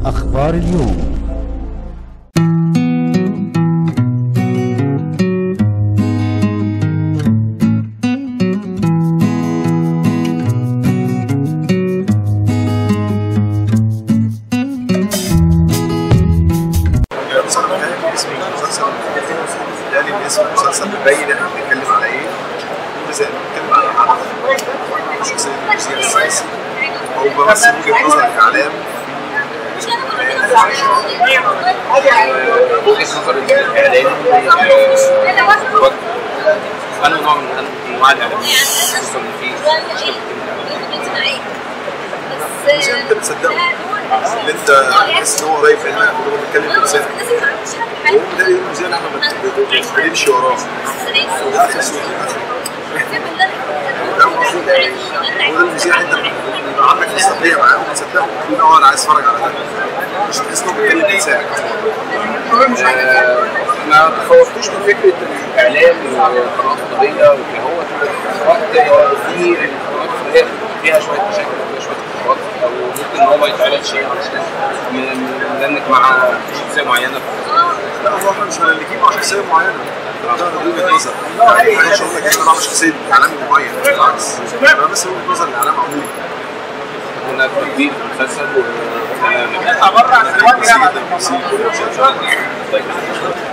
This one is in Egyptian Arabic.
أخبار اليوم مسلسل بيتهيألي اسم المسلسل بيتهيألي اسم المسلسل بيبين احنا بنتكلم على ايه زي ما بنتكلم على حد شخصية المذيع السياسي هو بس وجهة نظر الإعلام وجهه نظر الاعلام انا نوع من انواع الاعلام خصوصا ان في مش انت بتصدقه اللي انت تحس ان هو قريب منك وهو بيتكلم بلسانك هو ده المذيع اللي احنا بت- بنمشي وراه وده اخر صوت ده المفروض هو ده المذيع انت بيبقى عندك مصداقيه معاه وبتصدقه تقول اه انا عايز اتفرج على ده مش تحس ان هو بيتكلم بلسانك ما تخوفتوش من فكره الاعلام والقنوات الفضائيه وكده هو وقت في القنوات الفضائيه فيها شويه مشاكل وفيها شويه اختراقات او ممكن ان هو ما يتعرضش من- من- لانك مع شخصيه معينه لا هو احنا مش هنلجيه مع شخصيه معينه ده وجهه نظر انا مش هقول لك ان انا مع شخصيه اعلامي معين بالعكس انا بس وجهه نظر الاعلام عموما هناك تطبيق المسلسل و بره عن الوجه